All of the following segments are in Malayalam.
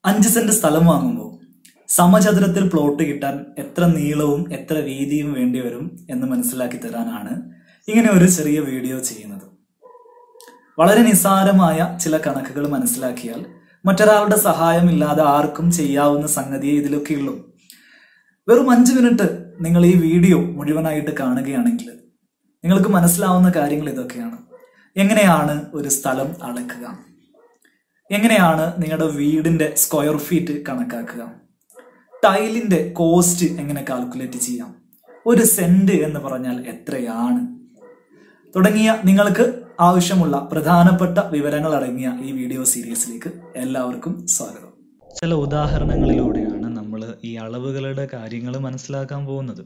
അഞ്ച് സെന്റ് സ്ഥലം വാങ്ങുമ്പോൾ സമചതുരത്തിൽ പ്ലോട്ട് കിട്ടാൻ എത്ര നീളവും എത്ര വീതിയും വേണ്ടി വരും എന്ന് മനസ്സിലാക്കി തരാനാണ് ഇങ്ങനെ ഒരു ചെറിയ വീഡിയോ ചെയ്യുന്നത് വളരെ നിസ്സാരമായ ചില കണക്കുകൾ മനസ്സിലാക്കിയാൽ മറ്റൊരാളുടെ സഹായമില്ലാതെ ആർക്കും ചെയ്യാവുന്ന സംഗതിയെ ഇതിലൊക്കെയുള്ളൂ വെറും അഞ്ച് മിനിറ്റ് നിങ്ങൾ ഈ വീഡിയോ മുഴുവനായിട്ട് കാണുകയാണെങ്കിൽ നിങ്ങൾക്ക് മനസ്സിലാവുന്ന കാര്യങ്ങൾ ഇതൊക്കെയാണ് എങ്ങനെയാണ് ഒരു സ്ഥലം അളക്കുക എങ്ങനെയാണ് നിങ്ങളുടെ വീടിന്റെ സ്ക്വയർ ഫീറ്റ് കണക്കാക്കുക ടൈലിന്റെ കോസ്റ്റ് എങ്ങനെ കാൽക്കുലേറ്റ് ചെയ്യാം ഒരു സെന്റ് എന്ന് പറഞ്ഞാൽ എത്രയാണ് തുടങ്ങിയ നിങ്ങൾക്ക് ആവശ്യമുള്ള പ്രധാനപ്പെട്ട വിവരങ്ങൾ അടങ്ങിയ ഈ വീഡിയോ സീരീസിലേക്ക് എല്ലാവർക്കും സ്വാഗതം ചില ഉദാഹരണങ്ങളിലൂടെയാണ് നമ്മൾ ഈ അളവുകളുടെ കാര്യങ്ങൾ മനസ്സിലാക്കാൻ പോകുന്നത്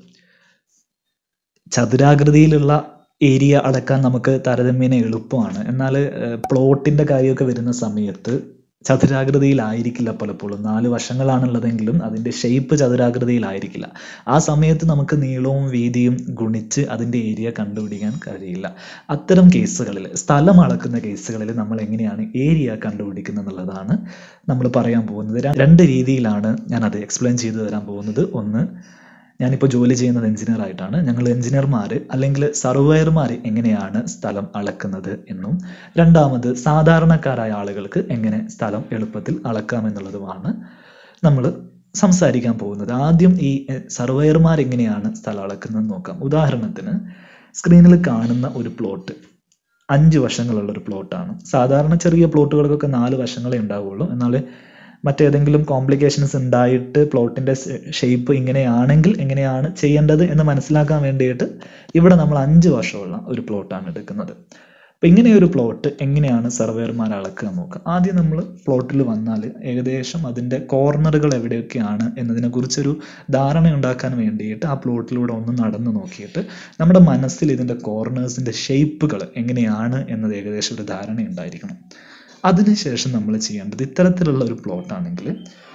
ചതുരാകൃതിയിലുള്ള ഏരിയ അളക്കാൻ നമുക്ക് താരതമ്യേന എളുപ്പമാണ് എന്നാൽ പ്ലോട്ടിന്റെ കാര്യമൊക്കെ വരുന്ന സമയത്ത് ചതുരാകൃതിയിലായിരിക്കില്ല പലപ്പോഴും നാല് വശങ്ങളാണുള്ളതെങ്കിലും അതിന്റെ ഷേപ്പ് ചതുരാകൃതിയിലായിരിക്കില്ല ആ സമയത്ത് നമുക്ക് നീളവും വീതിയും ഗുണിച്ച് അതിന്റെ ഏരിയ കണ്ടുപിടിക്കാൻ കഴിയില്ല അത്തരം കേസുകളിൽ സ്ഥലം അളക്കുന്ന കേസുകളിൽ നമ്മൾ എങ്ങനെയാണ് ഏരിയ കണ്ടുപിടിക്കുന്നത് എന്നുള്ളതാണ് നമ്മൾ പറയാൻ പോകുന്നത് ര- രണ്ട് രീതിയിലാണ് ഞാൻ അത് എക്സ്പ്ലെയിൻ ചെയ്തു തരാൻ പോകുന്നത് ഒന്ന് ഞാനിപ്പോൾ ജോലി ചെയ്യുന്നത് എഞ്ചിനീയർ ആയിട്ടാണ് ഞങ്ങൾ എഞ്ചിനീയർമാർ അല്ലെങ്കിൽ സർവേയർമാർ എങ്ങനെയാണ് സ്ഥലം അളക്കുന്നത് എന്നും രണ്ടാമത് സാധാരണക്കാരായ ആളുകൾക്ക് എങ്ങനെ സ്ഥലം എളുപ്പത്തിൽ അളക്കാമെന്നുള്ളതുമാണ് നമ്മൾ സംസാരിക്കാൻ പോകുന്നത് ആദ്യം ഈ സർവേയർമാർ എങ്ങനെയാണ് സ്ഥലം അളക്കുന്നത് നോക്കാം ഉദാഹരണത്തിന് സ്ക്രീനിൽ കാണുന്ന ഒരു പ്ലോട്ട് അഞ്ച് വശങ്ങളുള്ള ഒരു പ്ലോട്ടാണ് സാധാരണ ചെറിയ പ്ലോട്ടുകൾക്കൊക്കെ നാല് വശങ്ങളേ ഉണ്ടാവുള്ളൂ എന്നാൽ മറ്റേതെങ്കിലും കോംപ്ലിക്കേഷൻസ് ഉണ്ടായിട്ട് പ്ലോട്ടിന്റെ ഷേപ്പ് ഇങ്ങനെയാണെങ്കിൽ എങ്ങനെയാണ് ചെയ്യേണ്ടത് എന്ന് മനസ്സിലാക്കാൻ വേണ്ടിയിട്ട് ഇവിടെ നമ്മൾ അഞ്ച് വർഷമുള്ള ഒരു പ്ലോട്ടാണ് എടുക്കുന്നത് അപ്പൊ ഇങ്ങനെ ഒരു പ്ലോട്ട് എങ്ങനെയാണ് സർവേയർമാർ അളക്കുക എന്ന് നോക്കാം ആദ്യം നമ്മൾ പ്ലോട്ടിൽ വന്നാൽ ഏകദേശം അതിന്റെ കോർണറുകൾ എവിടെയൊക്കെയാണ് എന്നതിനെ കുറിച്ചൊരു ധാരണ ഉണ്ടാക്കാൻ വേണ്ടിയിട്ട് ആ പ്ലോട്ടിലൂടെ ഒന്ന് നടന്നു നോക്കിയിട്ട് നമ്മുടെ മനസ്സിൽ ഇതിന്റെ കോർണേഴ്സിന്റെ ഷേപ്പുകൾ എങ്ങനെയാണ് എന്നത് ഏകദേശം ഒരു ധാരണ ഉണ്ടായിരിക്കണം അതിനുശേഷം നമ്മൾ ചെയ്യേണ്ടത് ഇത്തരത്തിലുള്ള ഒരു പ്ലോട്ട് ആണെങ്കിൽ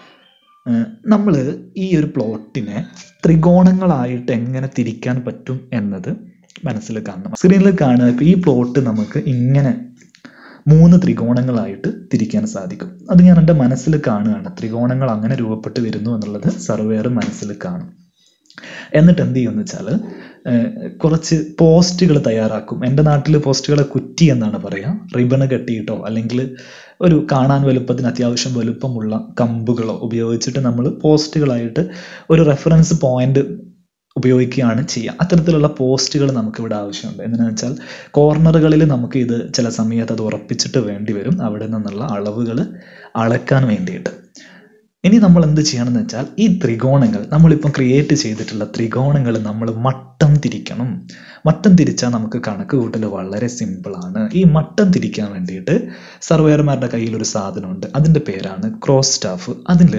നമ്മൾ ഈ ഒരു പ്ലോട്ടിനെ ത്രികോണങ്ങളായിട്ട് എങ്ങനെ തിരിക്കാൻ പറ്റും എന്നത് മനസ്സിൽ കാണണം സ്ക്രീനിൽ കാണുക ഇപ്പൊ ഈ പ്ലോട്ട് നമുക്ക് ഇങ്ങനെ മൂന്ന് ത്രികോണങ്ങളായിട്ട് തിരിക്കാൻ സാധിക്കും അത് ഞാൻ എൻ്റെ മനസ്സിൽ കാണുകയാണ് ത്രികോണങ്ങൾ അങ്ങനെ രൂപപ്പെട്ട് വരുന്നു എന്നുള്ളത് സർവേയർ മനസ്സിൽ കാണും എന്നിട്ട് എന്ത് ചെയ്യുമെന്ന് വെച്ചാൽ കുറച്ച് പോസ്റ്റുകൾ തയ്യാറാക്കും എൻ്റെ നാട്ടിൽ പോസ്റ്റുകളെ കുറ്റി എന്നാണ് പറയുക റിബണ് കെട്ടിയിട്ടോ അല്ലെങ്കിൽ ഒരു കാണാൻ വലുപ്പത്തിന് അത്യാവശ്യം വലുപ്പമുള്ള കമ്പുകളോ ഉപയോഗിച്ചിട്ട് നമ്മൾ പോസ്റ്റുകളായിട്ട് ഒരു റെഫറൻസ് പോയിന്റ് ഉപയോഗിക്കുകയാണ് ചെയ്യുക അത്തരത്തിലുള്ള പോസ്റ്റുകൾ നമുക്ക് ഇവിടെ ആവശ്യമുണ്ട് എന്തിനാ വെച്ചാൽ കോർണറുകളിൽ നമുക്ക് ഇത് ചില സമയത്ത് അത് ഉറപ്പിച്ചിട്ട് വേണ്ടി വരും അവിടെ നിന്നുള്ള അളവുകൾ അളക്കാൻ വേണ്ടിയിട്ട് ഇനി നമ്മൾ എന്ത് ചെയ്യണമെന്ന് വെച്ചാൽ ഈ ത്രികോണങ്ങൾ നമ്മളിപ്പം ക്രിയേറ്റ് ചെയ്തിട്ടുള്ള ത്രികോണങ്ങൾ നമ്മൾ മട്ടം തിരിക്കണം മട്ടം തിരിച്ചാൽ നമുക്ക് കണക്ക് കൂട്ടൽ വളരെ സിമ്പിളാണ് ഈ മട്ടം തിരിക്കാൻ വേണ്ടിയിട്ട് സർവേയർമാരുടെ കയ്യിൽ ഒരു സാധനമുണ്ട് അതിൻ്റെ പേരാണ് ക്രോസ് സ്റ്റാഫ് അതിൽ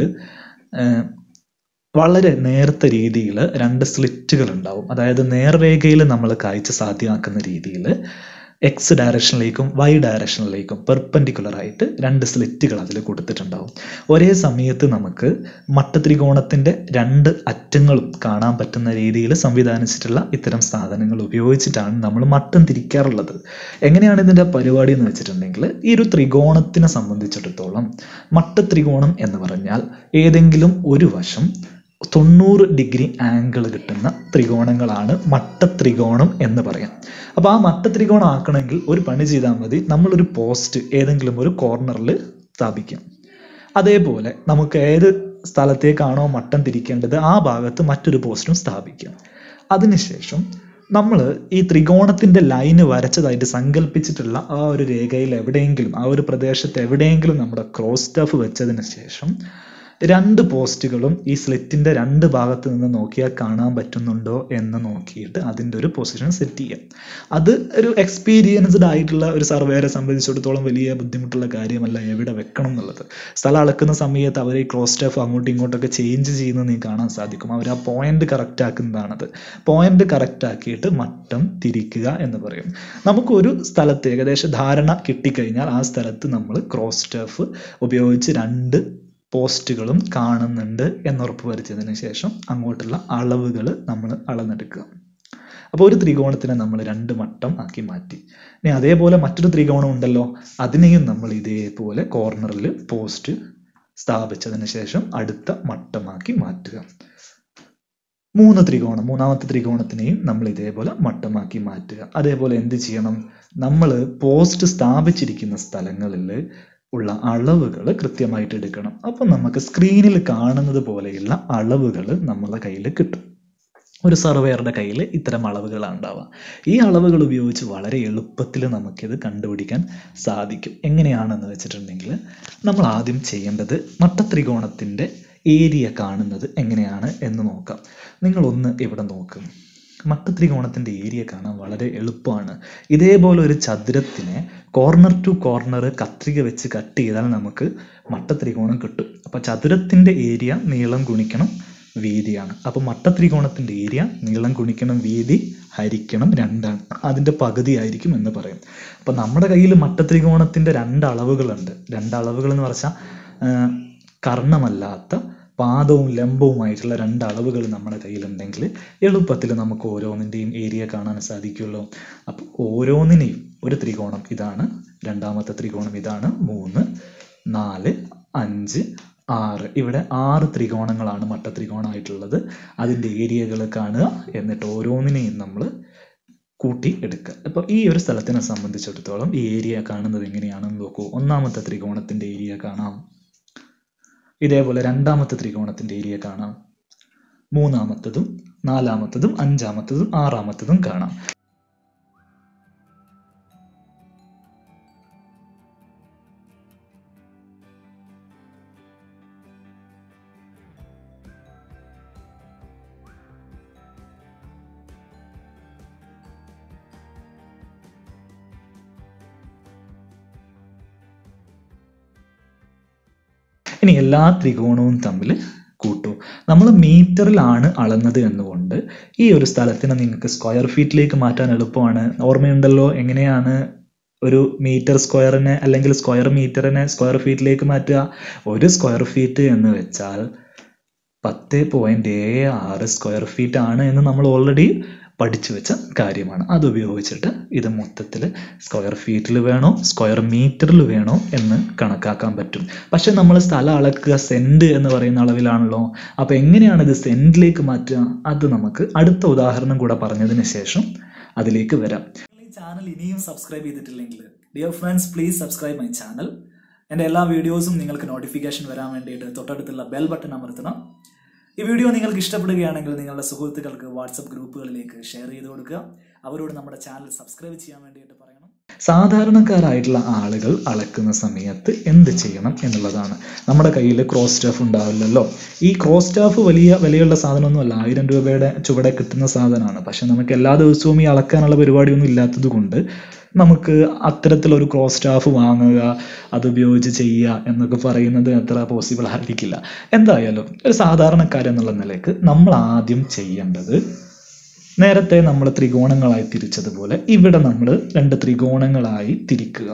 വളരെ നേർത്ത രീതിയിൽ രണ്ട് സ്ലിറ്റുകൾ ഉണ്ടാവും അതായത് നേർരേഖയിൽ നമ്മൾ കാഴ്ച സാധ്യമാക്കുന്ന രീതിയിൽ എക്സ് ഡയറക്ഷനിലേക്കും വൈ ഡയറക്ഷനിലേക്കും പെർപ്പൻഡിക്കുലർ ആയിട്ട് രണ്ട് സ്ലിറ്റുകൾ അതിൽ കൊടുത്തിട്ടുണ്ടാവും ഒരേ സമയത്ത് നമുക്ക് മട്ടത്രികോണത്തിന്റെ രണ്ട് അറ്റങ്ങളും കാണാൻ പറ്റുന്ന രീതിയിൽ സംവിധാനിച്ചിട്ടുള്ള ഇത്തരം സാധനങ്ങൾ ഉപയോഗിച്ചിട്ടാണ് നമ്മൾ മട്ടം തിരിക്കാറുള്ളത് എങ്ങനെയാണ് ഇതിന്റെ പരിപാടി എന്ന് വെച്ചിട്ടുണ്ടെങ്കിൽ ഈ ഒരു ത്രികോണത്തിനെ സംബന്ധിച്ചിടത്തോളം മട്ടത്രികോണം എന്ന് പറഞ്ഞാൽ ഏതെങ്കിലും ഒരു വശം തൊണ്ണൂറ് ഡിഗ്രി ആംഗിൾ കിട്ടുന്ന ത്രികോണങ്ങളാണ് മട്ടത്രികോണം എന്ന് പറയാം അപ്പൊ ആ മട്ടത്രികോണം ആക്കണമെങ്കിൽ ഒരു പണി ചെയ്താൽ മതി നമ്മളൊരു പോസ്റ്റ് ഏതെങ്കിലും ഒരു കോർണറിൽ സ്ഥാപിക്കാം അതേപോലെ നമുക്ക് ഏത് സ്ഥലത്തേക്കാണോ മട്ടം തിരിക്കേണ്ടത് ആ ഭാഗത്ത് മറ്റൊരു പോസ്റ്റും സ്ഥാപിക്കാം അതിനുശേഷം നമ്മൾ ഈ ത്രികോണത്തിന്റെ ലൈന് വരച്ചതായിട്ട് സങ്കല്പിച്ചിട്ടുള്ള ആ ഒരു രേഖയിൽ എവിടെയെങ്കിലും ആ ഒരു പ്രദേശത്ത് എവിടെയെങ്കിലും നമ്മുടെ ക്രോസ് സ്റ്റാഫ് വെച്ചതിന് ശേഷം രണ്ട് പോസ്റ്റുകളും ഈ സ്ലിറ്റിന്റെ രണ്ട് ഭാഗത്ത് നിന്ന് നോക്കിയാൽ കാണാൻ പറ്റുന്നുണ്ടോ എന്ന് നോക്കിയിട്ട് അതിൻ്റെ ഒരു പൊസിഷൻ സെറ്റ് ചെയ്യാം അത് ഒരു എക്സ്പീരിയൻസ്ഡ് ആയിട്ടുള്ള ഒരു സർവേയറെ സംബന്ധിച്ചിടത്തോളം വലിയ ബുദ്ധിമുട്ടുള്ള കാര്യമല്ല എവിടെ വെക്കണം എന്നുള്ളത് സ്ഥലം അളക്കുന്ന സമയത്ത് അവർ ഈ ക്രോസ് സ്റ്റാഫ് അങ്ങോട്ടും ഇങ്ങോട്ടൊക്കെ ചേഞ്ച് ചെയ്യുന്നത് നീ കാണാൻ സാധിക്കും അവർ ആ പോയിന്റ് കറക്റ്റ് ആക്കുന്നതാണത് പോയിന്റ് കറക്റ്റ് ആക്കിയിട്ട് മട്ടം തിരിക്കുക എന്ന് പറയും നമുക്ക് ഒരു സ്ഥലത്ത് ഏകദേശം ധാരണ കിട്ടിക്കഴിഞ്ഞാൽ ആ സ്ഥലത്ത് നമ്മൾ ക്രോസ് സ്റ്റാഫ് ഉപയോഗിച്ച് രണ്ട് പോസ്റ്റുകളും കാണുന്നുണ്ട് എന്നുറപ്പ് വരുത്തിയതിന് ശേഷം അങ്ങോട്ടുള്ള അളവുകൾ നമ്മൾ അളന്നെടുക്കുക അപ്പോൾ ഒരു ത്രികോണത്തിനെ നമ്മൾ രണ്ട് മട്ടം ആക്കി മാറ്റി ഇനി അതേപോലെ മറ്റൊരു ത്രികോണം ഉണ്ടല്ലോ അതിനെയും നമ്മൾ ഇതേപോലെ കോർണറിൽ പോസ്റ്റ് സ്ഥാപിച്ചതിന് ശേഷം അടുത്ത മട്ടമാക്കി മാറ്റുക മൂന്ന് ത്രികോണം മൂന്നാമത്തെ ത്രികോണത്തിനെയും നമ്മൾ ഇതേപോലെ മട്ടമാക്കി മാറ്റുക അതേപോലെ എന്ത് ചെയ്യണം നമ്മൾ പോസ്റ്റ് സ്ഥാപിച്ചിരിക്കുന്ന സ്ഥലങ്ങളിൽ ഉള്ള അളവുകൾ കൃത്യമായിട്ട് എടുക്കണം അപ്പം നമുക്ക് സ്ക്രീനിൽ കാണുന്നത് പോലെയുള്ള അളവുകൾ നമ്മളെ കയ്യിൽ കിട്ടും ഒരു സർവേയറുടെ കയ്യിൽ ഇത്തരം അളവുകളാണ് ഉണ്ടാവുക ഈ അളവുകൾ ഉപയോഗിച്ച് വളരെ എളുപ്പത്തിൽ നമുക്കിത് കണ്ടുപിടിക്കാൻ സാധിക്കും എങ്ങനെയാണെന്ന് വെച്ചിട്ടുണ്ടെങ്കിൽ നമ്മൾ ആദ്യം ചെയ്യേണ്ടത് മട്ടത്രികോണത്തിൻ്റെ ഏരിയ കാണുന്നത് എങ്ങനെയാണ് എന്ന് നോക്കാം നിങ്ങളൊന്ന് ഇവിടെ നോക്കും മട്ടത്രികോണത്തിൻ്റെ ഏരിയ കാണാൻ വളരെ എളുപ്പമാണ് ഇതേപോലെ ഒരു ചതുരത്തിനെ കോർണർ ടു കോർണർ കത്രിക വെച്ച് കട്ട് ചെയ്താൽ നമുക്ക് മട്ടത്രികോണം കിട്ടും അപ്പോൾ ചതുരത്തിൻ്റെ ഏരിയ നീളം ഗുണിക്കണം വീതിയാണ് അപ്പോൾ മട്ടത്രികോണത്തിൻ്റെ ഏരിയ നീളം ഗുണിക്കണം വീതി ഹരിക്കണം രണ്ടാണ് അതിൻ്റെ പകുതി ആയിരിക്കും എന്ന് പറയും അപ്പോൾ നമ്മുടെ കയ്യിൽ മട്ടത്രികോണത്തിൻ്റെ രണ്ട് അളവുകളുണ്ട് രണ്ട് അളവുകൾ എന്ന് പറഞ്ഞാൽ കർണമല്ലാത്ത പാദവും ലംബവുമായിട്ടുള്ള രണ്ട് അളവുകൾ നമ്മുടെ കയ്യിലുണ്ടെങ്കിൽ എളുപ്പത്തിൽ നമുക്ക് ഓരോന്നിൻ്റെയും ഏരിയ കാണാൻ സാധിക്കുമല്ലോ അപ്പോൾ ഓരോന്നിനെയും ഒരു ത്രികോണം ഇതാണ് രണ്ടാമത്തെ ത്രികോണം ഇതാണ് മൂന്ന് നാല് അഞ്ച് ആറ് ഇവിടെ ആറ് ത്രികോണങ്ങളാണ് മട്ടത്രികോണമായിട്ടുള്ളത് അതിൻ്റെ ഏരിയകൾ കാണുക എന്നിട്ട് ഓരോന്നിനെയും നമ്മൾ കൂട്ടി എടുക്കുക അപ്പോൾ ഈ ഒരു സ്ഥലത്തിനെ സംബന്ധിച്ചിടത്തോളം ഈ ഏരിയ കാണുന്നത് എങ്ങനെയാണെന്ന് നോക്കൂ ഒന്നാമത്തെ ത്രികോണത്തിൻ്റെ ഏരിയ കാണാം ഇതേപോലെ രണ്ടാമത്തെ ത്രികോണത്തിൻ്റെ ഏരിയ കാണാം മൂന്നാമത്തതും നാലാമത്തതും അഞ്ചാമത്തതും ആറാമത്തതും കാണാം ഇനി എല്ലാ ത്രികോണവും തമ്മിൽ കൂട്ടൂ നമ്മൾ മീറ്ററിലാണ് അളന്നത് എന്നുകൊണ്ട് ഈ ഒരു സ്ഥലത്തിനെ നിങ്ങൾക്ക് സ്ക്വയർ ഫീറ്റിലേക്ക് മാറ്റാൻ എളുപ്പമാണ് ഓർമ്മയുണ്ടല്ലോ എങ്ങനെയാണ് ഒരു മീറ്റർ സ്ക്വയറിനെ അല്ലെങ്കിൽ സ്ക്വയർ മീറ്ററിനെ സ്ക്വയർ ഫീറ്റിലേക്ക് മാറ്റുക ഒരു സ്ക്വയർ ഫീറ്റ് എന്ന് വെച്ചാൽ പത്ത് പോയിന്റ് ഏഴ് ആറ് സ്ക്വയർ ഫീറ്റ് ആണ് എന്ന് നമ്മൾ ഓൾറെഡി പഠിച്ചു വെച്ച കാര്യമാണ് അത് ഉപയോഗിച്ചിട്ട് ഇത് മൊത്തത്തിൽ സ്ക്വയർ ഫീറ്റിൽ വേണോ സ്ക്വയർ മീറ്ററിൽ വേണോ എന്ന് കണക്കാക്കാൻ പറ്റും പക്ഷെ നമ്മൾ സ്ഥലം അളക്കുക സെന്റ് എന്ന് പറയുന്ന അളവിലാണല്ലോ അപ്പോൾ എങ്ങനെയാണ് ഇത് സെന്റിലേക്ക് മാറ്റുക അത് നമുക്ക് അടുത്ത ഉദാഹരണം കൂടെ പറഞ്ഞതിന് ശേഷം അതിലേക്ക് വരാം ഈ ചാനൽ ഇനിയും സബ്സ്ക്രൈബ് ചെയ്തിട്ടില്ലെങ്കിൽ dear friends please subscribe my channel എൻ്റെ എല്ലാ വീഡിയോസും നിങ്ങൾക്ക് നോട്ടിഫിക്കേഷൻ വരാൻ വേണ്ടിയിട്ട് തൊട്ടടുത്തുള്ള ബെൽ ബട്ടൺ അമർത്തണം ഈ വീഡിയോ നിങ്ങൾക്ക് ഇഷ്ടപ്പെടുകയാണെങ്കിൽ നിങ്ങളുടെ സുഹൃത്തുക്കൾക്ക് വാട്സപ്പ് ഗ്രൂപ്പുകളിലേക്ക് ഷെയർ ചെയ്ത് കൊടുക്കുക അവരോട് നമ്മുടെ ചാനൽ സബ്സ്ക്രൈബ് ചെയ്യാൻ വേണ്ടിയിട്ട് പറയണം സാധാരണക്കാരായിട്ടുള്ള ആളുകൾ അളക്കുന്ന സമയത്ത് എന്ത് ചെയ്യണം എന്നുള്ളതാണ് നമ്മുടെ കയ്യിൽ ക്രോസ് സ്റ്റാഫ് ഉണ്ടാവില്ലല്ലോ ഈ ക്രോസ് സ്റ്റാഫ് വലിയ വിലയുള്ള സാധനമൊന്നുമല്ല ആയിരം രൂപയുടെ ചുവടെ കിട്ടുന്ന സാധനമാണ് പക്ഷെ നമുക്ക് എല്ലാ ദിവസവും ഈ അളക്കാനുള്ള പരിപാടിയൊന്നും ഇല്ലാത്തത് കൊണ്ട് നമുക്ക് അത്തരത്തിലൊരു ക്രോസ് സ്റ്റാഫ് വാങ്ങുക അത് ഉപയോഗിച്ച് ചെയ്യുക എന്നൊക്കെ പറയുന്നത് അത്ര പോസിബിൾ ആയിരിക്കില്ല എന്തായാലും ഒരു സാധാരണക്കാരെന്നുള്ള നിലയ്ക്ക് നമ്മൾ ആദ്യം ചെയ്യേണ്ടത് നേരത്തെ നമ്മൾ ത്രികോണങ്ങളായി തിരിച്ചതുപോലെ ഇവിടെ നമ്മൾ രണ്ട് ത്രികോണങ്ങളായി തിരിക്കുക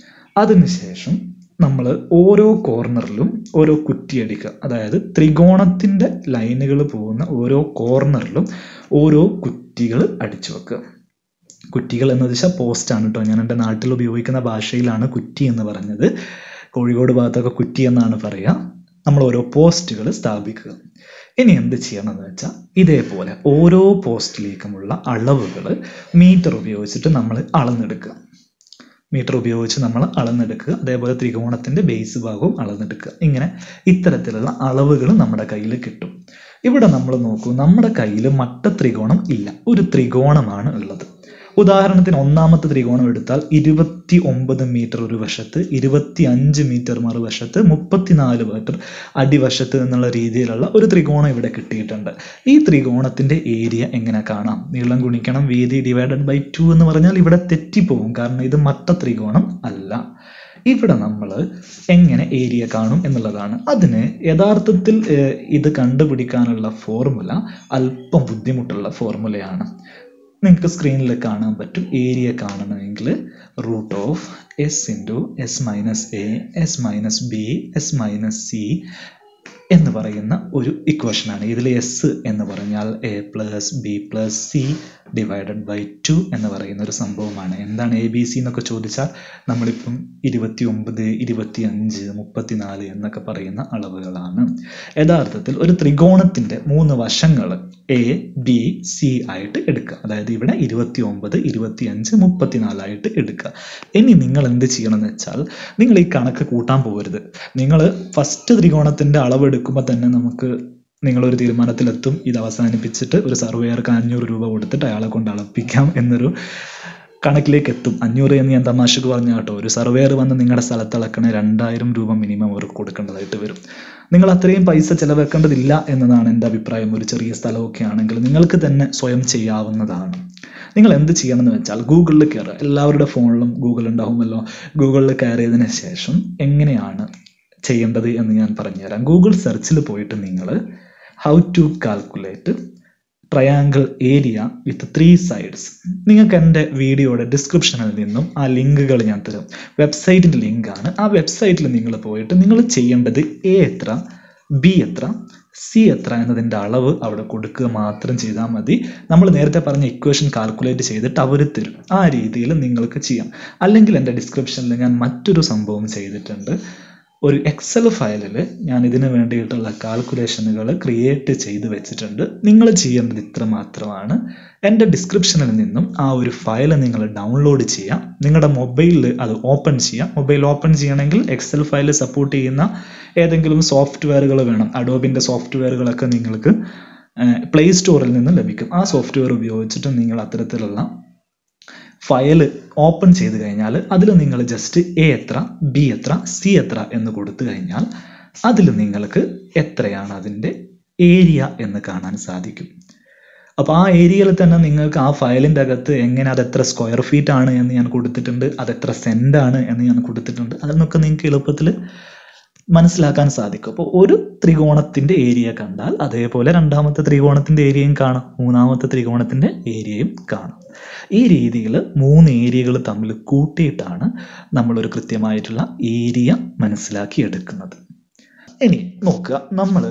അതിനുശേഷം നമ്മൾ ഓരോ കോർണറിലും ഓരോ കുറ്റിയടിക്കുക അതായത് ത്രികോണത്തിൻ്റെ ലൈനുകൾ പോകുന്ന ഓരോ കോർണറിലും ഓരോ കുറ്റികൾ അടിച്ചു വെക്കുക കുറ്റികൾ എന്ന് വെച്ചാൽ പോസ്റ്റാണ് കേട്ടോ ഞാൻ എൻ്റെ നാട്ടിൽ ഉപയോഗിക്കുന്ന ഭാഷയിലാണ് കുറ്റി എന്ന് പറഞ്ഞത് കോഴിക്കോട് ഭാഗത്തൊക്കെ കുറ്റി എന്നാണ് പറയുക നമ്മൾ ഓരോ പോസ്റ്റുകൾ സ്ഥാപിക്കുക ഇനി എന്ത് ചെയ്യണം എന്ന് വെച്ചാൽ ഇതേപോലെ ഓരോ പോസ്റ്റിലേക്കുമുള്ള അളവുകൾ മീറ്റർ ഉപയോഗിച്ചിട്ട് നമ്മൾ അളന്നെടുക്കുക മീറ്റർ ഉപയോഗിച്ച് നമ്മൾ അളന്നെടുക്കുക അതേപോലെ ത്രികോണത്തിൻ്റെ ബേസ് ഭാഗവും അളന്നെടുക്കുക ഇങ്ങനെ ഇത്തരത്തിലുള്ള അളവുകൾ നമ്മുടെ കയ്യിൽ കിട്ടും ഇവിടെ നമ്മൾ നോക്കൂ നമ്മുടെ കയ്യിൽ മട്ട ത്രികോണം ഇല്ല ഒരു ത്രികോണമാണ് ഉള്ളത് ഉദാഹരണത്തിന് ഒന്നാമത്തെ ത്രികോണം എടുത്താൽ ഇരുപത്തി ഒമ്പത് മീറ്റർ ഒരു വശത്ത് ഇരുപത്തി അഞ്ച് മീറ്റർ മറുവശത്ത് മുപ്പത്തിനാല് മീറ്റർ അടിവശത്ത് എന്നുള്ള രീതിയിലുള്ള ഒരു ത്രികോണം ഇവിടെ കിട്ടിയിട്ടുണ്ട് ഈ ത്രികോണത്തിന്റെ ഏരിയ എങ്ങനെ കാണാം നീളം ഗുണിക്കണം വീതി ഡിവൈഡഡ് ബൈ ടു എന്ന് പറഞ്ഞാൽ ഇവിടെ തെറ്റിപ്പോവും കാരണം ഇത് മട്ട ത്രികോണം അല്ല ഇവിടെ നമ്മൾ എങ്ങനെ ഏരിയ കാണും എന്നുള്ളതാണ് അതിന് യഥാർത്ഥത്തിൽ ഏർ, ഇത് കണ്ടുപിടിക്കാനുള്ള ഫോർമുല അല്പം ബുദ്ധിമുട്ടുള്ള ഫോർമുലയാണ് നിങ്ങൾക്ക് സ്ക്രീനിൽ കാണാൻ പറ്റും ഏരിയ കാണണമെങ്കിൽ root of S into S minus A S minus B S minus C എന്ന് പറയുന്ന ഒരു ഇക്വേഷനാണ് ഇതിൽ എസ് എന്ന് പറഞ്ഞാൽ A plus B plus C divided by two എന്ന് പറയുന്ന ഒരു സംഭവമാണ് എന്താണ് എ ബി സി എന്നൊക്കെ ചോദിച്ചാൽ നമ്മളിപ്പം ഇരുപത്തി ഒമ്പത് ഇരുപത്തി അഞ്ച് മുപ്പത്തിനാല് എന്നൊക്കെ പറയുന്ന അളവുകളാണ് യഥാർത്ഥത്തിൽ ഒരു ത്രികോണത്തിന്റെ മൂന്ന് വശങ്ങൾ എ ബി സി ആയിട്ട് എടുക്കുക അതായത് ഇവിടെ ഇരുപത്തി ഒമ്പത് ഇരുപത്തി അഞ്ച് മുപ്പത്തിനാലായിട്ട് എടുക്കുക ഇനി നിങ്ങൾ എന്ത് ചെയ്യണം എന്ന് വെച്ചാൽ നിങ്ങൾ ഈ കണക്ക് കൂട്ടാൻ പോകരുത് നിങ്ങൾ ഫസ്റ്റ് ത്രികോണത്തിന്റെ അളവ് എടുക്കുമ്പോൾ തന്നെ നമുക്ക് നിങ്ങളൊരു തീരുമാനത്തിലെത്തും ഇത് അവസാനിപ്പിച്ചിട്ട് ഒരു സർവേയർക്ക് അഞ്ഞൂറ് രൂപ കൊടുത്തിട്ട് അയാളെ കൊണ്ട് അളപ്പിക്കാം എന്നൊരു കണക്കിലേക്ക് എത്തും അഞ്ഞൂറ് എന്ന് ഞാൻ തമാശക്ക് പറഞ്ഞ കേട്ടോ ഒരു സർവേയർ വന്ന് നിങ്ങളുടെ സ്ഥലത്ത് അളക്കണ രണ്ടായിരം രൂപ മിനിമം അവർക്ക് കൊടുക്കേണ്ടതായിട്ട് വരും നിങ്ങൾ അത്രയും പൈസ ചെലവാക്കേണ്ടതില്ല എന്നതാണ് എൻ്റെ അഭിപ്രായം ഒരു ചെറിയ സ്ഥലമൊക്കെ ആണെങ്കിൽ നിങ്ങൾക്ക് തന്നെ സ്വയം ചെയ്യാവുന്നതാണ് നിങ്ങൾ എന്ത് ചെയ്യണം എന്ന് വെച്ചാൽ ഗൂഗിളിൽ കയറുക എല്ലാവരുടെ ഫോണിലും ഗൂഗിൾ ഉണ്ടാവുമല്ലോ ഗൂഗിളിൽ കയറിയതിന് ശേഷം എങ്ങനെയാണ് ചെയ്യേണ്ടത് എന്ന് ഞാൻ പറഞ്ഞുതരാം ഗൂഗിൾ സെർച്ചിൽ പോയിട്ട് നിങ്ങൾ how to calculate triangle area with three sides നിങ്ങൾക്ക് എൻ്റെ വീഡിയോയുടെ ഡിസ്ക്രിപ്ഷനിൽ നിന്നും ആ ലിങ്കുകൾ ഞാൻ തരും വെബ്സൈറ്റിൻ്റെ ലിങ്കാണ് ആ വെബ്സൈറ്റിൽ നിങ്ങൾ പോയിട്ട് നിങ്ങൾ ചെയ്യേണ്ടത് എ എത്ര ബി എത്ര സി എത്ര എന്നതിൻ്റെ അളവ് അവിടെ കൊടുക്കുക മാത്രം ചെയ്താൽ മതി നമ്മൾ നേരത്തെ പറഞ്ഞ ഇക്വേഷൻ കാൽക്കുലേറ്റ് ചെയ്തിട്ട് അവർ തരും ആ രീതിയിൽ നിങ്ങൾക്ക് ചെയ്യാം അല്ലെങ്കിൽ എൻ്റെ ഡിസ്ക്രിപ്ഷനിൽ ഞാൻ മറ്റൊരു സംഭവം ചെയ്തിട്ടുണ്ട് ഒരു എക്സൽ ഫയലിൽ ഞാൻ ഇതിന് വേണ്ടിയിട്ടുള്ള കാൽക്കുലേഷനുകൾ ക്രിയേറ്റ് ചെയ്ത് വെച്ചിട്ടുണ്ട് നിങ്ങൾ ചെയ്യേണ്ടത് ഇത്ര മാത്രമാണ് എൻ്റെ ഡിസ്ക്രിപ്ഷനിൽ നിന്നും ആ ഒരു ഫയൽ നിങ്ങൾ ഡൗൺലോഡ് ചെയ്യാം നിങ്ങളുടെ മൊബൈലിൽ അത് ഓപ്പൺ ചെയ്യാം മൊബൈൽ ഓപ്പൺ ചെയ്യണമെങ്കിൽ എക്സൽ ഫയൽ സപ്പോർട്ട് ചെയ്യുന്ന ഏതെങ്കിലും സോഫ്റ്റ്വെയറുകൾ വേണം അഡോബിൻ്റെ സോഫ്റ്റ്വെയറുകളൊക്കെ നിങ്ങൾക്ക് പ്ലേ സ്റ്റോറിൽ നിന്ന് ലഭിക്കും ആ സോഫ്റ്റ്വെയർ ഉപയോഗിച്ചിട്ട് നിങ്ങൾ അത്തരത്തിലുള്ള ഫയൽ ഓപ്പൺ ചെയ്ത് കഴിഞ്ഞാൽ അതിൽ നിങ്ങൾ ജസ്റ്റ് എ എത്ര ബി എത്ര സി എത്ര എന്ന് കൊടുത്തു കഴിഞ്ഞാൽ അതിൽ നിങ്ങൾക്ക് എത്രയാണ് അതിൻ്റെ ഏരിയ എന്ന് കാണാൻ സാധിക്കും അപ്പോൾ ആ ഏരിയയിൽ തന്നെ നിങ്ങൾക്ക് ആ ഫയലിൻ്റെ അകത്ത് എങ്ങനെ അത് എത്ര സ്ക്വയർ ഫീറ്റ് ആണ് എന്ന് ഞാൻ കൊടുത്തിട്ടുണ്ട് അത് എത്ര സെന്റ് ആണ് എന്ന് ഞാൻ കൊടുത്തിട്ടുണ്ട് അതിനൊക്കെ നിങ്ങൾക്ക് എളുപ്പത്തിൽ മനസ്സിലാക്കാൻ സാധിക്കും അപ്പോൾ ഒരു ത്രികോണത്തിന്റെ ഏരിയ കണ്ടാൽ അതേപോലെ രണ്ടാമത്തെ ത്രികോണത്തിന്റെ ഏരിയയും കാണാം മൂന്നാമത്തെ ത്രികോണത്തിന്റെ ഏരിയയും കാണാം ഈ രീതിയിൽ മൂന്ന് ഏരിയകൾ തമ്മിൽ കൂട്ടിയിട്ടാണ് നമ്മളൊരു കൃത്യമായിട്ടുള്ള ഏരിയ മനസ്സിലാക്കി എടുക്കുന്നത് ഇനി നോക്കുക നമ്മൾ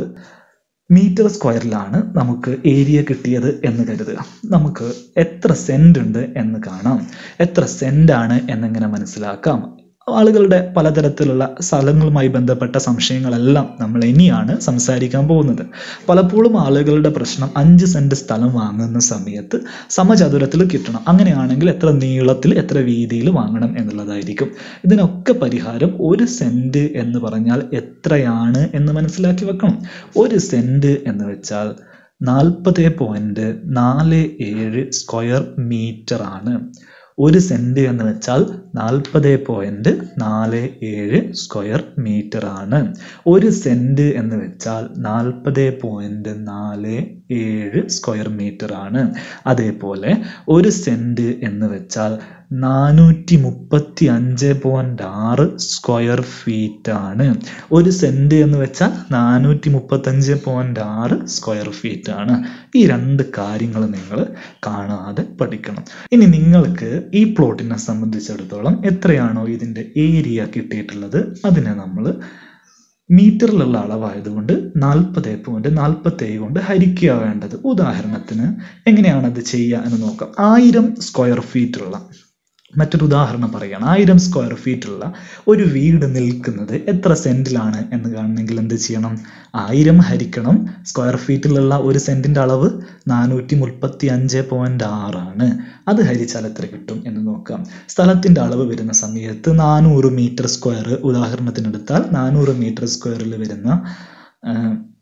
മീറ്റർ സ്ക്വയറിലാണ് നമുക്ക് ഏരിയ കിട്ടിയത് എന്ന് കരുതുക നമുക്ക് എത്ര സെന്റ് ഉണ്ട് എന്ന് കാണാം എത്ര സെന്റ് ആണ് എന്നെങ്ങനെ മനസ്സിലാക്കാം ആളുകളുടെ പലതരത്തിലുള്ള സ്ഥലങ്ങളുമായി ബന്ധപ്പെട്ട സംശയങ്ങളെല്ലാം നമ്മൾ ഇനിയാണ് സംസാരിക്കാൻ പോകുന്നത് പലപ്പോഴും ആളുകളുടെ പ്രശ്നം അഞ്ച് സെന്റ് സ്ഥലം വാങ്ങുന്ന സമയത്ത് സമചതുരത്തിൽ കിട്ടണം അങ്ങനെയാണെങ്കിൽ എത്ര നീളത്തിൽ എത്ര വീതിയിൽ വാങ്ങണം എന്നുള്ളതായിരിക്കും ഇതിനൊക്കെ പരിഹാരം ഒരു സെന്റ് എന്ന് പറഞ്ഞാൽ എത്രയാണ് എന്ന് മനസ്സിലാക്കി വെക്കണം ഒരു സെന്റ് എന്ന് വെച്ചാൽ നാൽപ്പത് പോയിന്റ് നാല് ഏഴ് സ്ക്വയർ മീറ്റർ ആണ് ഒരു സെന്റ് എന്ന് വെച്ചാൽ നാൽപ്പത് പോയിന്റ് നാല് ഏഴ് സ്ക്വയർ മീറ്റർ ആണ് ഒരു സെന്റ് എന്ന് വെച്ചാൽ നാൽപ്പത് പോയിന്റ് നാല് ഏഴ് സ്ക്വയർ മീറ്റർ ആണ് അതേപോലെ ഒരു സെന്റ് എന്ന് വെച്ചാൽ നാനൂറ്റി മുപ്പത്തി അഞ്ച് പോയിന്റ് ആറ് സ്ക്വയർ ഫീറ്റ് ആണ് ഒരു സെന്റ് എന്ന് വെച്ചാൽ നാനൂറ്റി മുപ്പത്തഞ്ച് പോയിന്റ് ആറ് സ്ക്വയർ ഫീറ്റ് ആണ് ഈ രണ്ട് കാര്യങ്ങൾ നിങ്ങൾ കാണാതെ പഠിക്കണം ഇനി നിങ്ങൾക്ക് ഈ പ്ലോട്ടിനെ സംബന്ധിച്ചിടത്തോളം എത്രയാണോ ഇതിന്റെ ഏരിയ കിട്ടിയിട്ടുള്ളത് അതിനെ നമ്മൾ മീറ്ററിലുള്ള അളവായതുകൊണ്ട് നാൽപ്പത് പോയിന്റ് നാൽപ്പത്തി ഏഴ് കൊണ്ട് ഹരിക്കുക വേണ്ടത് ഉദാഹരണത്തിന് എങ്ങനെയാണ് അത് ചെയ്യുക എന്ന് നോക്കാം ആയിരം സ്ക്വയർ ഫീറ്റുള്ള മറ്റൊരു ഉദാഹരണം പറയുകയാണ് ആയിരം സ്ക്വയർ ഫീറ്റുള്ള ഒരു വീട് നിൽക്കുന്നത് എത്ര സെന്റിലാണ് എന്ന് കാണണമെങ്കിൽ എന്ത് ചെയ്യണം ആയിരം ഹരിക്കണം സ്ക്വയർ ഫീറ്റിലുള്ള ഒരു സെന്റിന്റെ അളവ് നാനൂറ്റി മുപ്പത്തി അഞ്ച് പോയിന്റ് ആറാണ് അത് ഹരിച്ചാൽ എത്ര കിട്ടും എന്ന് നോക്കാം സ്ഥലത്തിന്റെ അളവ് വരുന്ന സമയത്ത് നാനൂറ് മീറ്റർ സ്ക്വയർ ഉദാഹരണത്തിനെടുത്താൽ നാനൂറ് മീറ്റർ സ്ക്വയറിൽ വരുന്ന ആ,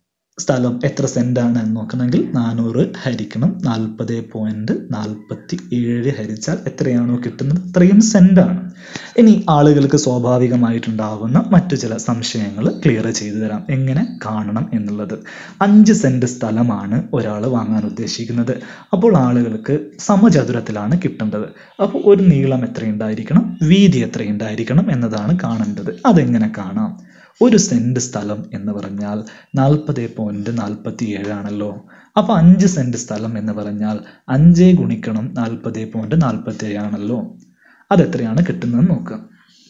സ്ഥലം എത്ര സെന്റാണ് എന്ന് നോക്കണമെങ്കിൽ നാനൂറ് ഹരിക്കണം നാൽപ്പത് പോയിന്റ് നാൽപ്പത്തി ഏഴ് ഹരിച്ചാൽ എത്രയാണോ കിട്ടുന്നത് അത്രയും സെന്റാണ് ഇനി ആളുകൾക്ക് സ്വാഭാവികമായിട്ടുണ്ടാകുന്ന മറ്റു ചില സംശയങ്ങൾ ക്ലിയർ ചെയ്തു തരാം എങ്ങനെ കാണണം എന്നുള്ളത് അഞ്ച് സെന്റ് സ്ഥലമാണ് ഒരാൾ വാങ്ങാൻ ഉദ്ദേശിക്കുന്നത് അപ്പോൾ ആളുകൾക്ക് സമചതുരത്തിലാണ് കിട്ടേണ്ടത് അപ്പോൾ ഒരു നീളം എത്രയുണ്ടായിരിക്കണം വീതി എത്രയുണ്ടായിരിക്കണം എന്നതാണ് കാണേണ്ടത് അതെങ്ങനെ കാണാം ഒരു സെന്റ് സ്ഥലം എന്ന് പറഞ്ഞാൽ നാൽപ്പത് പോയിന്റ് നാൽപ്പത്തി ഏഴാണല്ലോ അപ്പൊ അഞ്ച് സെന്റ് സ്ഥലം എന്ന് പറഞ്ഞാൽ അഞ്ച് ഗുണിക്കണം നാൽപ്പത് പോയിന്റ് നാൽപ്പത്തി ഏഴാണല്ലോ അതെത്രയാണ് കിട്ടുന്നതെന്ന് നോക്കാം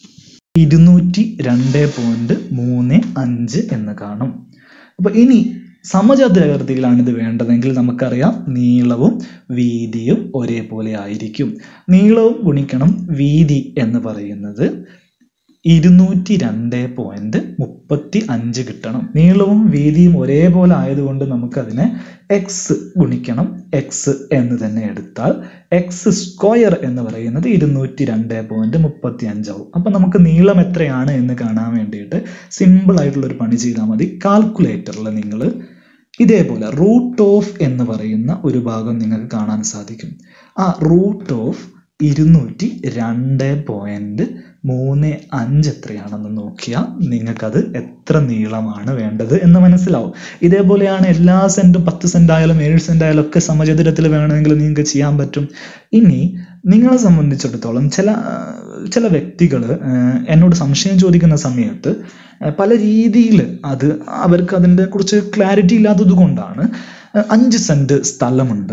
ഇരുന്നൂറ്റി രണ്ട് പോയിന്റ് മൂന്ന് അഞ്ച് എന്ന് കാണും അപ്പൊ ഇനി സമചതുരാകൃതിയിലാണ് ഇത് വേണ്ടതെങ്കിൽ നമുക്കറിയാം നീളവും വീതിയും ഒരേപോലെ ആയിരിക്കും നീളവും ഗുണിക്കണം വീതി എന്ന് പറയുന്നത് ഇരുന്നൂറ്റി രണ്ട് പോയിന്റ് മുപ്പത്തി അഞ്ച് കിട്ടണം നീളവും വീതിയും ഒരേപോലെ ആയതുകൊണ്ട് നമുക്കതിനെ എക്സ് ഗുണിക്കണം എക്സ് എന്ന് തന്നെ എടുത്താൽ എക്സ് സ്ക്വയർ എന്ന് പറയുന്നത് ഇരുന്നൂറ്റി രണ്ട് പോയിന്റ് മുപ്പത്തി അഞ്ചാവും അപ്പം നമുക്ക് നീളം എത്രയാണ് എന്ന് കാണാൻ വേണ്ടിയിട്ട് സിമ്പിൾ ആയിട്ടുള്ള ഒരു പണി ചെയ്താൽ മതി കാൽക്കുലേറ്ററിൽ നിങ്ങൾ ഇതേപോലെ റൂട്ട് ഓഫ് എന്ന് പറയുന്ന ഒരു ഭാഗം നിങ്ങൾക്ക് കാണാൻ സാധിക്കും ആ റൂട്ട് ഓഫ് ഇരുന്നൂറ്റി രണ്ട് പോയിന്റ് മൂന്ന് അഞ്ച് എത്രയാണെന്ന് നോക്കിയാൽ നിങ്ങൾക്കത് എത്ര നീളമാണ് വേണ്ടത് എന്ന് മനസ്സിലാവും ഇതേപോലെയാണ് എല്ലാ സെന്റും പത്ത് സെന്റ് ആയാലും ഏഴ് സെന്റ് ആയാലും ഒക്കെ സമചതുരത്തിൽ വേണമെങ്കിൽ നിങ്ങൾക്ക് ചെയ്യാൻ പറ്റും ഇനി നിങ്ങളെ സംബന്ധിച്ചിടത്തോളം ചില ചില വ്യക്തികൾ എന്നോട് സംശയം ചോദിക്കുന്ന സമയത്ത് ഏഹ് പല രീതിയിൽ അത് അവർക്ക് അതിൻ്റെ കുറിച്ച് ക്ലാരിറ്റി ഇല്ലാത്തത് കൊണ്ടാണ് ഏഹ് അഞ്ച് സെന്റ് സ്ഥലമുണ്ട്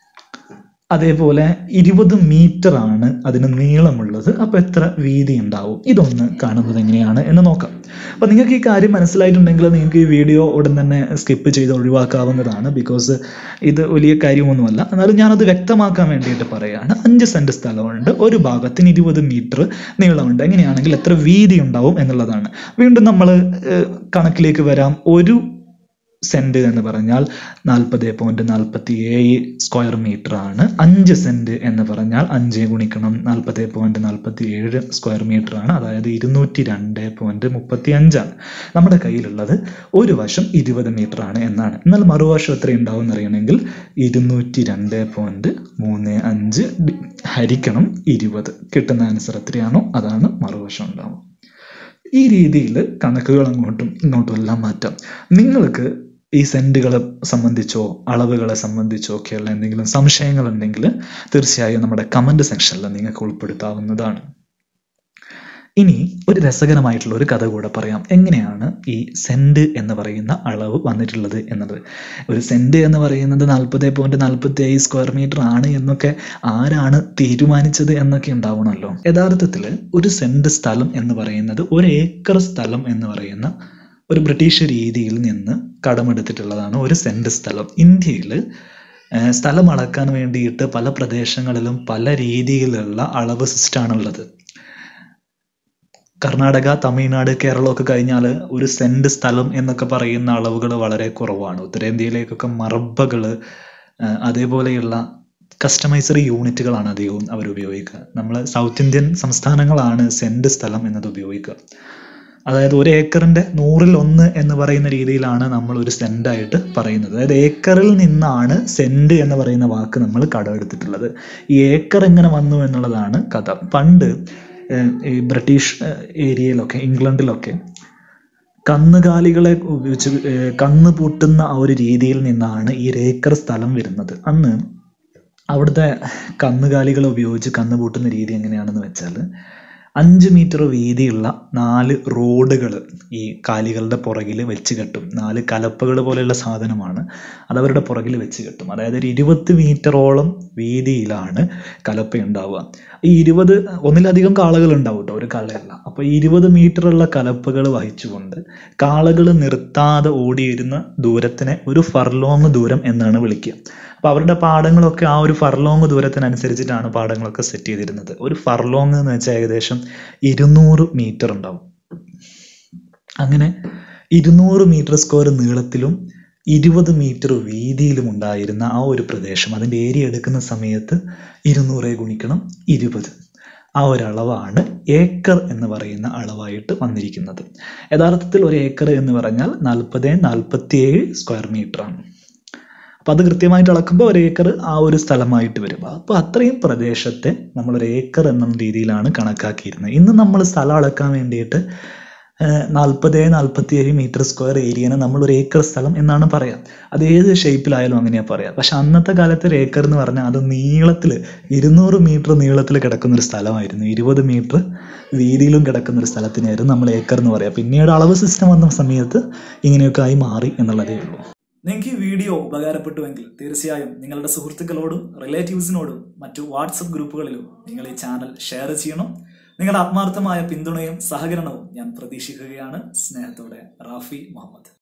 അതേപോലെ ഇരുപത് മീറ്റർ ആണ് അതിന് നീളമുള്ളത് അപ്പോൾ എത്ര വീതി ഉണ്ടാവും ഇതൊന്ന് കാണുന്നത് എങ്ങനെയാണ് എന്ന് നോക്കാം അപ്പോൾ നിങ്ങൾക്ക് ഈ കാര്യം മനസ്സിലായിട്ടുണ്ടെങ്കിൽ നിങ്ങൾക്ക് ഈ വീഡിയോ ഉടൻ തന്നെ സ്കിപ്പ് ചെയ്ത് ഒഴിവാക്കാവുന്നതാണ് ബിക്കോസ് ഇത് വലിയ കാര്യമൊന്നുമല്ല എന്നാലും ഞാനത് വ്യക്തമാക്കാൻ വേണ്ടിയിട്ട് പറയുകയാണ് അഞ്ച് സെൻറ്റ് സ്ഥലമുണ്ട് ഒരു ഭാഗത്തിന് ഇരുപത് മീറ്റർ നീളമുണ്ട് എങ്ങനെയാണെങ്കിൽ എത്ര വീതി ഉണ്ടാവും എന്നുള്ളതാണ് വീണ്ടും നമ്മൾ കണക്കിലേക്ക് വരാം ഒരു സെന്റ് എന്ന് പറഞ്ഞാൽ നാൽപ്പത് പോയിന്റ് നാൽപ്പത്തി ഏഴ് സ്ക്വയർ മീറ്റർ ആണ് അഞ്ച് സെന്റ് എന്ന് പറഞ്ഞാൽ അഞ്ച് ഗുണിക്കണം നാൽപ്പത് പോയിന്റ് നാൽപ്പത്തി ഏഴ് സ്ക്വയർ മീറ്റർ ആണ് അതായത് ഇരുന്നൂറ്റി രണ്ട് പോയിന്റ് മുപ്പത്തി അഞ്ചാണ് നമ്മുടെ കയ്യിലുള്ളത് ഒരു വശം ഇരുപത് മീറ്റർ ആണ് എന്നാണ് എന്നാൽ മറുവശം എത്ര ഉണ്ടാവും എന്നറിയണമെങ്കിൽ ഇരുന്നൂറ്റി രണ്ട് പോയിന്റ് മൂന്ന് അഞ്ച് ഡി- ഹരിക്കണം ഇരുപത് കിട്ടുന്ന ആൻസർ എത്രയാണോ അതാണ് മറുവശം ഉണ്ടാവും ഈ രീതിയിൽ കണക്കുകൾ അങ്ങോട്ടും ഇങ്ങോട്ടും എല്ലാം മാറ്റാം നിങ്ങൾക്ക് ഈ സെന്റുകളെ സംബന്ധിച്ചോ അളവുകളെ സംബന്ധിച്ചോ ഒക്കെയുള്ള എന്തെങ്കിലും സംശയങ്ങൾ ഉണ്ടെങ്കിൽ തീർച്ചയായും നമ്മുടെ കമന്റ് സെക്ഷനിൽ നിങ്ങൾക്ക് ഉൾപ്പെടുത്താവുന്നതാണ് ഇനി ഒരു രസകരമായിട്ടുള്ള ഒരു കഥ കൂടെ പറയാം എങ്ങനെയാണ് ഈ സെന്റ് എന്ന് പറയുന്ന അളവ് വന്നിട്ടുള്ളത് എന്നത് ഒരു സെന്റ് എന്ന് പറയുന്നത് നാൽപ്പത് പോയിന്റ് നാൽപ്പത്തി ഏഴ് സ്ക്വയർ മീറ്റർ ആണ് എന്നൊക്കെ ആരാണ് തീരുമാനിച്ചത് എന്നൊക്കെ ഉണ്ടാവണമല്ലോ യഥാർത്ഥത്തിൽ ഒരു സെന്റ് സ്ഥലം എന്ന് പറയുന്നത് ഒരു ഏക്കർ സ്ഥലം എന്ന് പറയുന്ന ഒരു ബ്രിട്ടീഷ് രീതിയിൽ നിന്ന് കടമെടുത്തിട്ടുള്ളതാണ് ഒരു സെന്റ് സ്ഥലം ഇന്ത്യയിൽ ഏഹ് സ്ഥലം അളക്കാൻ വേണ്ടിയിട്ട് പല പ്രദേശങ്ങളിലും പല രീതിയിലുള്ള അളവ് സിസ്റ്റമാണുള്ളത് കർണാടക തമിഴ്നാട് കേരളമൊക്കെ കഴിഞ്ഞാൽ ഒരു സെന്റ് സ്ഥലം എന്നൊക്കെ പറയുന്ന അളവുകൾ വളരെ കുറവാണ് ഉത്തരേന്ത്യയിലേക്കൊക്കെ മറബകൾ അതേപോലെയുള്ള കസ്റ്റമൈസറി യൂണിറ്റുകളാണ് അധികവും അവർ ഉപയോഗിക്കുക നമ്മൾ സൗത്ത് ഇന്ത്യൻ സംസ്ഥാനങ്ങളാണ് സെന്റ് സ്ഥലം എന്നത് ഉപയോഗിക്കുക അതായത് ഒരു ഏക്കറിന്റെ നൂറിൽ ഒന്ന് എന്ന് പറയുന്ന രീതിയിലാണ് നമ്മൾ ഒരു സെന്റ് ആയിട്ട് പറയുന്നത് അതായത് ഏക്കറിൽ നിന്നാണ് സെന്റ് എന്ന് പറയുന്ന വാക്ക് നമ്മൾ കടമെടുത്തിട്ടുള്ളത് ഈ ഏക്കർ എങ്ങനെ വന്നു എന്നുള്ളതാണ് കഥ പണ്ട് ഏഹ്, ഈ ബ്രിട്ടീഷ് ഏഹ്, ഏരിയയിലൊക്കെ ഇംഗ്ലണ്ടിലൊക്കെ കന്നുകാലികളെ ഉപയോഗിച്ച് ഏഹ്, കന്ന് പൂട്ടുന്ന ആ ഒരു രീതിയിൽ നിന്നാണ് ഈ ഒരു ഏക്കർ സ്ഥലം വരുന്നത് അന്ന് അവിടുത്തെ കന്നുകാലികളെ ഉപയോഗിച്ച് കന്ന് പൂട്ടുന്ന രീതി എങ്ങനെയാണെന്ന് വെച്ചാൽ അഞ്ച് മീറ്റർ വീതിയുള്ള നാല് റോഡുകൾ ഈ കാലികളുടെ പുറകിൽ വെച്ച് കെട്ടും നാല് കലപ്പകൾ പോലെയുള്ള സാധനമാണ് അത് അവരുടെ പുറകിൽ വെച്ച് കെട്ടും അതായത് ഒരു ഇരുപത് മീറ്ററോളം വീതിയിലാണ് കലപ്പ ഉണ്ടാവുക ഈ ഇരുപത് ഒന്നിലധികം കാളകൾ ഉണ്ടാവും കേട്ടോ ഒരു കാളയല്ല അപ്പോൾ ഈ ഇരുപത് മീറ്ററുള്ള കലപ്പകൾ വഹിച്ചുകൊണ്ട് കാളകൾ നിർത്താതെ ഓടിയിരുന്ന ദൂരത്തിനെ ഒരു ഫർലോങ് ദൂരം എന്നാണ് വിളിക്കുക അപ്പോൾ അവരുടെ പാടങ്ങളൊക്കെ ആ ഒരു ഫർലോങ് ദൂരത്തിനനുസരിച്ചിട്ടാണ് പാടങ്ങളൊക്കെ സെറ്റ് ചെയ്തിരുന്നത് ഒരു ഫർലോങ് എന്ന് വെച്ചാൽ ഏകദേശം ഇരുന്നൂറ് മീറ്റർ ഉണ്ടാവും അങ്ങനെ ഇരുന്നൂറ് മീറ്റർ സ്ക്വയർ നീളത്തിലും ഇരുപത് മീറ്റർ വീതിയിലും ഉണ്ടായിരുന്ന ആ ഒരു പ്രദേശം അതിൻ്റെ ഏരിയ എടുക്കുന്ന സമയത്ത് ഇരുന്നൂറെ ഗുണിക്കണം ഇരുപത് ആ ഒരു അളവാണ് ഏക്കർ എന്ന് പറയുന്ന അളവായിട്ട് വന്നിരിക്കുന്നത് യഥാർത്ഥത്തിൽ ഒരു ഏക്കർ എന്ന് പറഞ്ഞാൽ നാൽപ്പത് നാൽപ്പത്തിയേഴ് സ്ക്വയർ മീറ്റർ ആണ് അപ്പൊ അത് കൃത്യമായിട്ട് അളക്കുമ്പോൾ ഒരു ഏക്കർ ആ ഒരു സ്ഥലമായിട്ട് വരും അപ്പൊ അത്രയും പ്രദേശത്തെ നമ്മൾ ഒരു ഏക്കർ എന്ന രീതിയിലാണ് കണക്കാക്കിയിരുന്നത് ഇന്ന് നമ്മൾ സ്ഥലം അളക്കാൻ വേണ്ടിയിട്ട് നാൽപ്പത് നാൽപ്പത്തി ഏഴ് മീറ്റർ സ്ക്വയർ ഏരിയനെ നമ്മൾ ഒരു ഏക്കർ സ്ഥലം എന്നാണ് പറയാ അത് ഏത് ഷേപ്പിലായാലും അങ്ങനെയാ പറയാ പക്ഷെ അന്നത്തെ കാലത്ത് ഒരു ഏക്കർ എന്ന് പറഞ്ഞാൽ അത് നീളത്തിൽ ഇരുന്നൂറ് മീറ്റർ നീളത്തിൽ കിടക്കുന്ന ഒരു സ്ഥലമായിരുന്നു ഇരുപത് മീറ്റർ വീതിയിലും കിടക്കുന്ന ഒരു സ്ഥലത്തിനായിരുന്നു നമ്മൾ ഏക്കർ എന്ന് പറയാം പിന്നീട് അളവ് സിസ്റ്റം വന്ന സമയത്ത് ഇങ്ങനെയൊക്കെ ആയി മാറി എന്നുള്ളതേ ഉള്ളൂ നിങ്ങൾക്ക് ഈ വീഡിയോ ഉപകാരപ്പെട്ടുവെങ്കിൽ തീർച്ചയായും നിങ്ങളുടെ സുഹൃത്തുക്കളോടും റിലേറ്റീവ്സിനോടും മറ്റു വാട്സപ്പ് ഗ്രൂപ്പുകളിലും നിങ്ങൾ ഈ ചാനൽ ഷെയർ ചെയ്യണം നിങ്ങളുടെ ആത്മാർത്ഥമായ പിന്തുണയും സഹകരണവും ഞാൻ പ്രതീക്ഷിക്കുകയാണ് സ്നേഹത്തോടെ റാഫി മുഹമ്മദ്